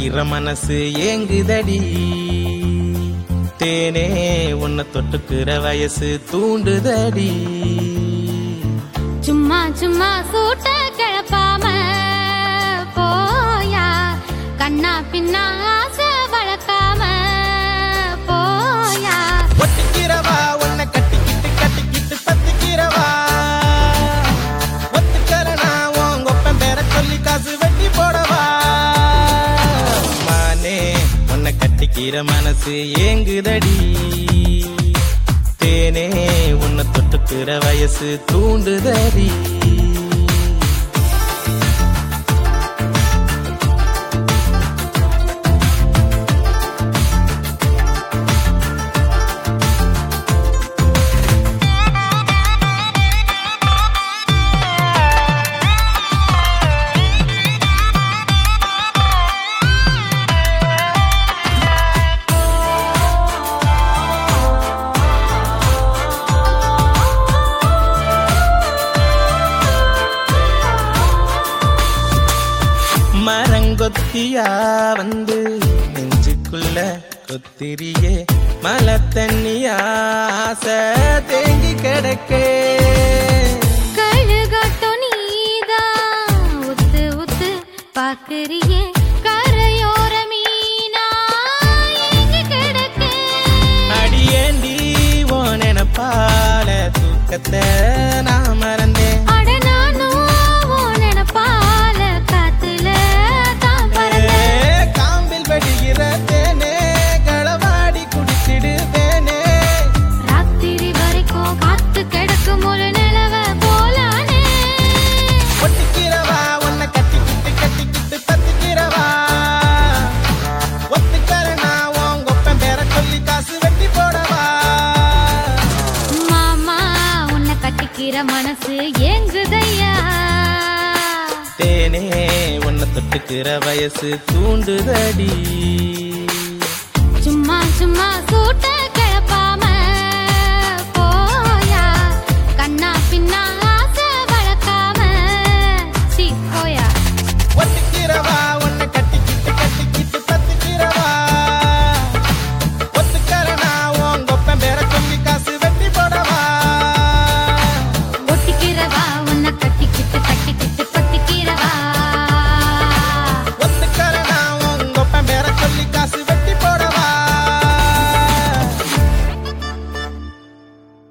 கட்டிக்கிற மனசு ஏங்குதடி தேனே உன்னை தொட்டுக்கிற வயசு தூண்டுதடி சும்மா சும்மா சூட்ட கிளப்பாம போயா கண்ணா பின்னா ஆசை வளர்க்காம போயா ஒட்டிக்கிறவா உன்னை கட்டிக்கிட்டு கட்டிக்கிட்டு பத்திக்கிறவா ஒத்துக்கறனா உன் கொப்பன் பேர சொல்லி காசு வெட்டி போடவா மானே உன்னை கட்டிக்கிற மனசு ஏங்குதடி தேனே உன்னை தொட்டுக்கிற வயசு தூண்டுதடி மரங்கொத்தியா வந்து நெஞ்சுக்குள்ள கொத்திரியே மலை தண்ணியா ஆசை தேங்கி கிடக்கே கழுகட்டும் நீதான் உத்து உத்து பாக்குறியே கரையோர மீனா எங்க கிடக்கு அடியேண்டி ஓ நினப்பால தூக்கத்தை நான் மறந்தேன் அட நானும் உன் நினைப்பால காத்துல தான் பறந்தேன் ஏ, காம்பில் வடிகிற தேனே களவாடி குடிச்சிடுவேனே ராத்திரி வரைக்கும் காத்து கிடக்கும் ஒரு நிலவ போலானே ஒட்டிக்கிறவா உன்னை கட்டிக்கிட்டு கட்டிக்கிட்டு பத்திக்கிறவா ஒத்துக்கறனா உன் கொப்பன் பேர சொல்லி காசு வெட்டி போடவா மாமா உன்னை கட்டிக்கிற மனசு ஏங்குதையா தேனே உன்னை தொட்டுக்கிற வயசு தூண்டுதடி சும்மா சும்மா சூட்ட